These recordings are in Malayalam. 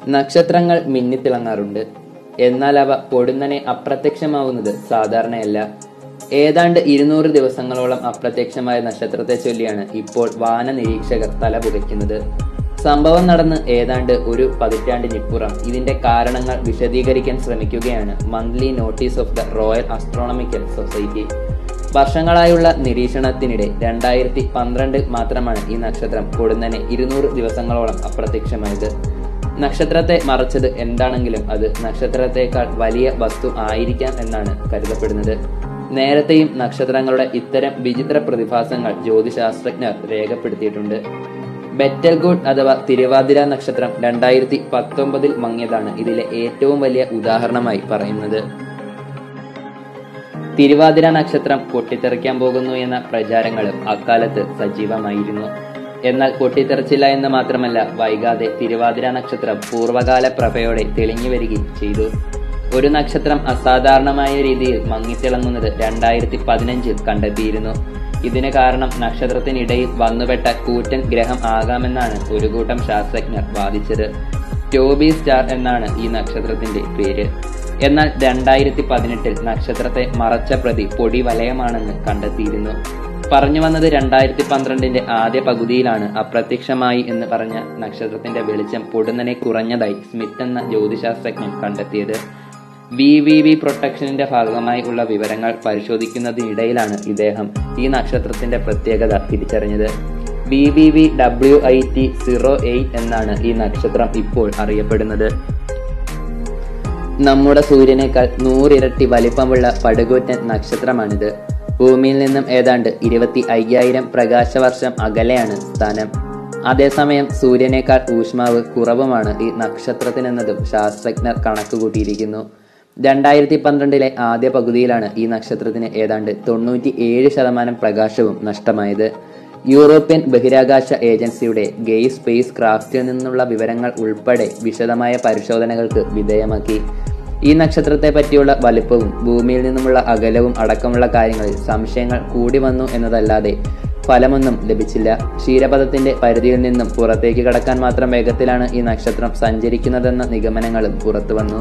നക്ഷത്രങ്ങൾ മിന്നിത്തിളങ്ങാറുണ്ട് എന്നാൽ അവ പൊടുന്നനെ അപ്രത്യക്ഷമാവുന്നത് സാധാരണയല്ല ഏതാണ്ട് ഇരുന്നൂറ് ദിവസങ്ങളോളം അപ്രത്യക്ഷമായ നക്ഷത്രത്തെ ചൊല്ലിയാണ് ഇപ്പോൾ വാന നിരീക്ഷകർ തലപുകയ്ക്കുന്നത് സംഭവം നടന്ന് ഏതാണ്ട് ഒരു പതിറ്റാണ്ടിനിപ്പുറം ഇതിന്റെ കാരണങ്ങൾ വിശദീകരിക്കാൻ ശ്രമിക്കുകയാണ് Monthly Notices of the Royal Astronomical Society വർഷങ്ങളായുള്ള നിരീക്ഷണത്തിനിടെ രണ്ടായിരത്തി പന്ത്രണ്ടിൽ മാത്രമാണ് ഈ നക്ഷത്രം പൊടുന്നനെ ഇരുന്നൂറ് ദിവസങ്ങളോളം അപ്രത്യക്ഷമായത് നക്ഷത്രത്തെ മറച്ചത് എന്താണെങ്കിലും അത് നക്ഷത്രത്തെക്കാൾ വലിയ വസ്തു ആയിരിക്കാം എന്നാണ് കരുതപ്പെടുന്നത് നേരത്തെയും നക്ഷത്രങ്ങളുടെ ഇത്തരം വിചിത്ര പ്രതിഭാസങ്ങൾ ജ്യോതിശാസ്ത്രജ്ഞർ രേഖപ്പെടുത്തിയിട്ടുണ്ട് ബെറ്റൽഗുഡ് അഥവാ തിരുവാതിര നക്ഷത്രം രണ്ടായിരത്തി പത്തൊമ്പതിൽ മങ്ങിയതാണ് ഇതിലെ ഏറ്റവും വലിയ ഉദാഹരണമായി പറയുന്നത് തിരുവാതിര നക്ഷത്രം പൊട്ടിത്തെറിക്കാൻ പോകുന്നു എന്ന പ്രചാരങ്ങളും അക്കാലത്ത് സജീവമായിരുന്നു എന്നാൽ പൊട്ടിത്തെറിച്ചില്ല എന്ന് മാത്രമല്ല വൈകാതെ തിരുവാതിര നക്ഷത്രം പൂർവ്വകാല പ്രഭയോടെ തെളിഞ്ഞു വരികയും ചെയ്തു ഒരു നക്ഷത്രം അസാധാരണമായ രീതിയിൽ മങ്ങിത്തിളങ്ങുന്നത് രണ്ടായിരത്തി പതിനഞ്ചിൽ കണ്ടെത്തിയിരുന്നു ഇതിന് കാരണം നക്ഷത്രത്തിനിടയിൽ വന്നുപെട്ട കൂറ്റൻ ഗ്രഹം ആകാമെന്നാണ് ഒരു കൂട്ടം ശാസ്ത്രജ്ഞർ വാദിച്ചത് ടോബി സ്റ്റാർ എന്നാണ് ഈ നക്ഷത്രത്തിന്റെ പേര് എന്നാൽ രണ്ടായിരത്തി പതിനെട്ടിൽ നക്ഷത്രത്തെ മറച്ച പ്രതി പൊടി വലയമാണെന്ന് കണ്ടെത്തിയിരുന്നു പറഞ്ഞു വന്നത് രണ്ടായിരത്തി പന്ത്രണ്ടിന്റെ ആദ്യ പകുതിയിലാണ് അപ്രത്യക്ഷമായി എന്ന് പറഞ്ഞ നക്ഷത്രത്തിന്റെ വെളിച്ചം പൊടുന്നനെ കുറഞ്ഞതായി സ്മിത്ത് എന്ന ജ്യോതിശാസ്ത്രജ്ഞൻ കണ്ടെത്തിയത് വി വി വി പ്രൊട്ടക്ഷനിന്റെ ഭാഗമായി ഉള്ള വിവരങ്ങൾ പരിശോധിക്കുന്നതിനിടയിലാണ് ഇദ്ദേഹം ഈ നക്ഷത്രത്തിന്റെ പ്രത്യേകത തിരിച്ചറിഞ്ഞത് B V V W I T zero eight എന്നാണ് ഈ നക്ഷത്രം ഇപ്പോൾ അറിയപ്പെടുന്നത് നമ്മുടെ സൂര്യനേക്കാൾ നൂറിരട്ടി വലിപ്പമുള്ള പടുകൂറ്റൻ നക്ഷത്രമാണിത് ഭൂമിയിൽ നിന്നും ഏതാണ്ട് ഇരുപത്തി അയ്യായിരം പ്രകാശവർഷം അകലെയാണ് സ്ഥാനം അതേസമയം സൂര്യനേക്കാൾ ഊഷ്മാവ് കുറവുമാണ് ഈ നക്ഷത്രത്തിനെന്നതും ശാസ്ത്രജ്ഞർ കണക്കുകൂട്ടിയിരിക്കുന്നു രണ്ടായിരത്തി പന്ത്രണ്ടിലെ ആദ്യ പകുതിയിലാണ് ഈ നക്ഷത്രത്തിന് ഏതാണ്ട് തൊണ്ണൂറ്റി ഏഴ് ശതമാനം പ്രകാശവും നഷ്ടമായത് യൂറോപ്യൻ ബഹിരാകാശ ഏജൻസിയുടെ ഗെയ് സ്പേസ് ക്രാഫ്റ്റിൽ നിന്നുള്ള വിവരങ്ങൾ ഉൾപ്പെടെ വിശദമായ പരിശോധനകൾക്ക് വിധേയമാക്കി ഈ നക്ഷത്രത്തെ പറ്റിയുള്ള വലുപ്പവും ഭൂമിയിൽ നിന്നുമുള്ള അകലവും അടക്കമുള്ള കാര്യങ്ങളിൽ സംശയങ്ങൾ കൂടി വന്നു എന്നതല്ലാതെ ഫലമൊന്നും ലഭിച്ചില്ല ക്ഷീരപഥത്തിന്റെ പരിധിയിൽ നിന്നും പുറത്തേക്ക് കടക്കാൻ മാത്രം വേഗത്തിലാണ് ഈ നക്ഷത്രം സഞ്ചരിക്കുന്നതെന്ന നിഗമനങ്ങളും പുറത്തുവന്നു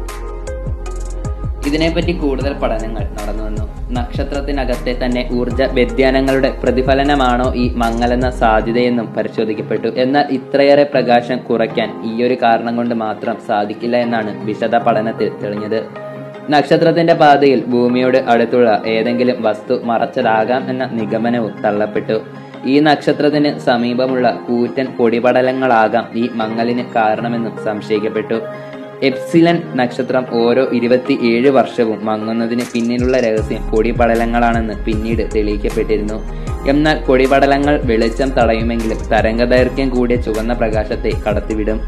ഇതിനെപ്പറ്റി കൂടുതൽ പഠനങ്ങൾ നടന്നു വന്നു നക്ഷത്രത്തിനകത്തെ തന്നെ ഊർജ വ്യതിയാനങ്ങളുടെ പ്രതിഫലനമാണോ ഈ മങ്ങലെന്ന സാധ്യതയെന്നും പരിശോധിക്കപ്പെട്ടു എന്നാൽ ഇത്രയേറെ പ്രകാശം കുറയ്ക്കാൻ ഈയൊരു കാരണം കൊണ്ട് മാത്രം സാധിക്കില്ല എന്നാണ് വിശദ പഠനത്തിൽ തെളിഞ്ഞത് നക്ഷത്രത്തിന്റെ പാതയിൽ ഭൂമിയോട് അടുത്തുള്ള ഏതെങ്കിലും വസ്തു മറച്ചതാകാം എന്ന നിഗമനവും തള്ളപ്പെട്ടു ഈ നക്ഷത്രത്തിന് സമീപമുള്ള കൂറ്റൻ പൊടിപടലങ്ങളാകാം ഈ മങ്ങലിന് കാരണമെന്നും സംശയിക്കപ്പെട്ടു എപ്സിലൻ നക്ഷത്രം ഓരോ ഇരുപത്തി ഏഴ് വർഷവും മങ്ങുന്നതിന് പിന്നിലുള്ള രഹസ്യം പൊടിപടലങ്ങളാണെന്ന് പിന്നീട് തെളിയിക്കപ്പെട്ടിരുന്നു എന്നാൽ പൊടിപടലങ്ങൾ വെളിച്ചം തടയുമെങ്കിലും തരംഗദൈർഘ്യം കൂടിയ ചുവന്ന പ്രകാശത്തെ കടത്തിവിടും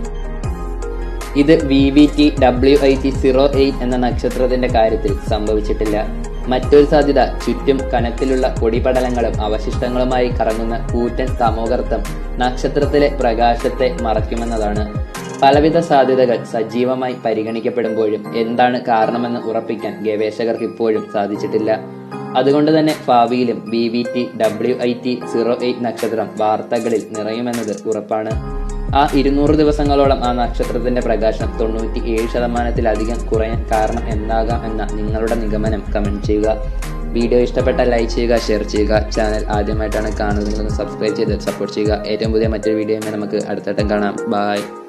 ഇത് V V T W I T zero eight എന്ന നക്ഷത്രത്തിന്റെ കാര്യത്തിൽ സംഭവിച്ചിട്ടില്ല മറ്റൊരു സാധ്യത ചുറ്റും കനത്തിലുള്ള പൊടിപടലങ്ങളും അവശിഷ്ടങ്ങളുമായി കറങ്ങുന്ന കൂറ്റൻ തമോഗർത്തം നക്ഷത്രത്തിലെ പ്രകാശത്തെ മറയ്ക്കുമെന്നതാണ് പലവിധ സാധ്യതകൾ സജീവമായി പരിഗണിക്കപ്പെടുമ്പോഴും എന്താണ് കാരണമെന്ന് ഉറപ്പിക്കാൻ ഗവേഷകർക്ക് ഇപ്പോഴും സാധിച്ചിട്ടില്ല അതുകൊണ്ട് തന്നെ ഭാവിയിലും B V T W I T zero eight നക്ഷത്രം വാർത്തകളിൽ നിറയുമെന്നത് ഉറപ്പാണ് ആ ഇരുന്നൂറ് ദിവസങ്ങളോളം ആ നക്ഷത്രത്തിന്റെ പ്രകാശം തൊണ്ണൂറ്റി ഏഴ് ശതമാനത്തിലധികം കുറയാൻ കാരണം എന്താകാം എന്ന നിങ്ങളുടെ നിഗമനം കമന്റ് ചെയ്യുക വീഡിയോ ഇഷ്ടപ്പെട്ടാൽ ലൈക്ക് ചെയ്യുക ഷെയർ ചെയ്യുക ചാനൽ ആദ്യമായിട്ടാണ് കാണുന്നതെങ്കിൽ സബ്സ്ക്രൈബ് ചെയ്ത് സപ്പോർട്ട് ചെയ്യുക ഏറ്റവും പുതിയ മറ്റൊരു വീഡിയോയുമായി നമുക്ക് അടുത്തട്ടം കാണാം ബായ്